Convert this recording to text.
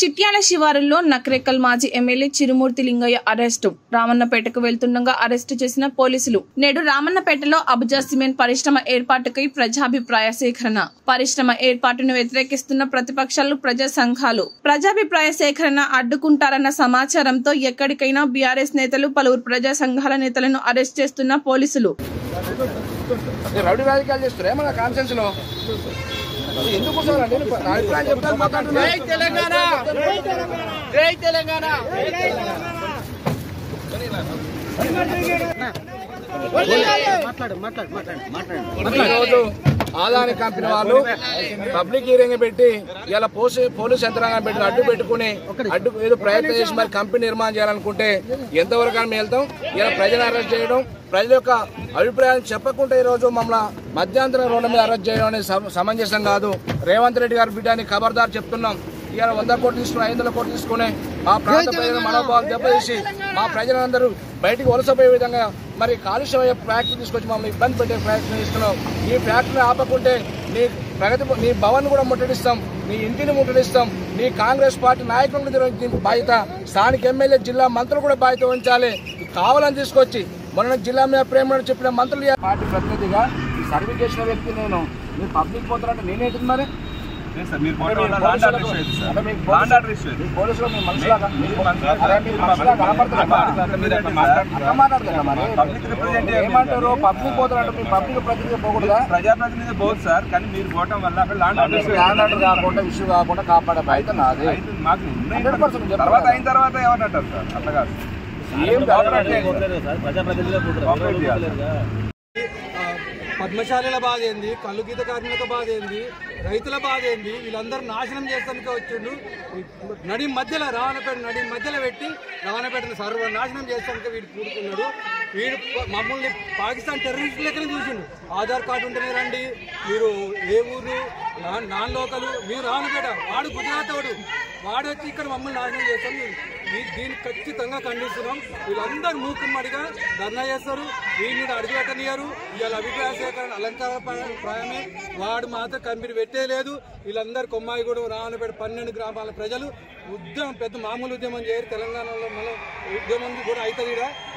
చిట్యాల శివారుల్లో నక్రేకల్ మాజీ MLA Chirumarthi Lingaiah arrest రామన్నపేటకు వెళ్తుండగా అరెస్టు చేసిన పోలీసులు నేడు రామన్నపేటలో అబుజా సిమెంట్ పరిశ్రమ ఏర్పాటుకై ప్రజాభిప్రాయ సేకరణ పరిశ్రమ ఏర్పాటును వ్యతిరేకిస్తున్న ప్రతిపక్షాలు ప్రజా సంఘాలు ప్రజాభిప్రాయ సేకరణ అడ్డుకుంటారన్న సమాచారంతో ఎక్కడికైనా బీఆర్ఎస్ నేతలు పలువురు ప్రజా సంఘాల నేతలను అరెస్ట్ చేస్తున్న పోలీసులు ఈ రౌడీ రాజకీయాలు చేస్తారు ఏమన్నా కాన్సెన్స్ లో ఎందుకు కూర్చోవాలండి నా అభిప్రాయం చెప్తాను మాట్లాడుతున్నా. ఈరోజు ఆదాని కంపెనీ వాళ్ళు పబ్లిక్ హీరింగ్ పెట్టి ఇలా పోలీసు పోలీస్ యంత్రాంగం పెట్టి అడ్డు పెట్టుకుని అడ్డు ఏదో ప్రయత్నం చేసి మరి కంపెనీ నిర్మాణం చేయాలనుకుంటే ఎంతవరకు అని మేము వెళ్తాం ఇలా ప్రజలు అరెస్ట్ చేయడం ప్రజల యొక్క అభిప్రాయం చెప్పకుండా ఈ రోజు మమ్మల్ని మధ్యాంతరం రోడ్డు మీద అరెస్ట్ చేయడం అనేది సమ- సమంజసం కాదు రేవంత్ రెడ్డి గారి బిడ్డని ఖబర్దార్ చెప్తున్నాం ఇవాళ వంద కోట్లు తీసుకుని ఐదు వందల కోట్లు తీసుకుని మా ప్రాంత ప్రజల మనోభావాలు దెబ్బతీసి మా ప్రజలందరూ బయటికి వలసపోయే విధంగా మరి కాలుష్య ఫ్యాక్టరీ తీసుకొచ్చి మమ్మల్ని ఇబ్బంది పెట్టే ఫ్యాక్టరీ ఇస్తున్నాం ఈ ఫ్యాక్టరీ ఆపకుంటే నీ ప్రగతి నీ భవన్ కూడా ముట్టడిస్తాం నీ ఇంటిని ముట్టడిస్తాం నీ కాంగ్రెస్ పార్టీ నాయకులను దీనికి బాధ్యత స్థానిక ఎమ్మెల్యే జిల్లా మంత్రులు కూడా బాధ్యత వహించాలి కావాలని తీసుకొచ్చి మొన్న జిల్లా మీద ప్రేమ చెప్పిన మంత్రులు పార్టీ ప్రతినిధిగా ఈ సర్వీస్ చేసిన వ్యక్తి నేను మీరు పబ్లిక్ పోతారంటే నేనేంటి మరి లేదు సార్, మీరు అంటే ఫోటో మీకు వల్ల లాండ్ ఆర్డర్ పోలీసులకు- ఇష్యూ అయింది సార్. అంటే మీకు లాండ్ పోలీసు- ఆర్డర్ ఇష్యూ అయింది. మీ పోలీసులు మీ మనుషులాగా మీరు మీరు- మనుషులాగా- అరే మీరు మనుషులాగా కనపడుతున్నారా? అట్లా మీరు అట్లా మాట్లాడుతున్నారు. అట్లా మాట్లాడతారా మరి? పబ్లిక్ రిప్రజెంటేటివ్ ఏమంటారు పబ్లిక్ పోతారంటే మీ పబ్లిక్ ప్రతినిధి పోకూడదా ప్రజాప్రతినిధి బోధ్ సార్ కానీ మీరు పోవటం వల్ల అక్కడ land order issue land order కాకుండా ఇష్యూ కాకుండా కాపాడే బాధ్యత నాది అయితే మాకు ఉన్నాయి. 100% చెప్తాను. తర్వాత అయిన తర్వాత ఎవరు అంటారు సార్ అట్లా కాదు ఏం కోఆపరేట్ జరగలేదు. చేయాలి. కోఆపరేట్ చేయాలి సార్. పద్మశాలిల బాధ ఏంది కళ్ళు గీత కార్మికుల బాధ ఏంది రైతుల బాధ ఏంది వీళ్ళందరూ నాశనం చేస్తానికి వచ్చిండు ఈ నడి మధ్యలో రావణపేట నడి మధ్యలో పెట్టి రావణపేటను సర్వ నాశనం చేస్తానికి వీడు కూడుకున్నాడు వీడు ప- మమ్మల్ని పాకిస్తాన్ టెర్రరిస్ట్ లెక్కనే చూసిండు ఆధార్ కార్డు ఉంటేనే రండి మీరు ఏ ఊరు నాన్- నాన్ లోకలు మీరు రావణపేట వాడు గుజరాత్ వాడు వాడు వచ్చి ఇక్కడ మమ్మల్ని నాశనం చేస్తాం దీ- దీన్ని ఖచ్చితంగా ఖండిస్తున్నాం వీళ్ళందరూ మూకుమ్మడిగా ధర్నా చేస్తారు వీళ్ళని అడుగు పెట్టనియరు ఇవాళ అభిప్రాయ సేకరణ అలంకార ప్ర- ప్రాయమే వాడు మాత్రం కంపెనీ పెట్టేలేదు వీళ్ళందరూ కొమ్మాయిగూడెం రావణపేట పన్నెండు గ్రామాల ప్రజలు ఉద్యమం పెద్ద మామూలు ఉద్యమం చేయరు తెలంగాణలో మళ్ళీ ఉద్యమం కూడా అవుతుంది ఈడ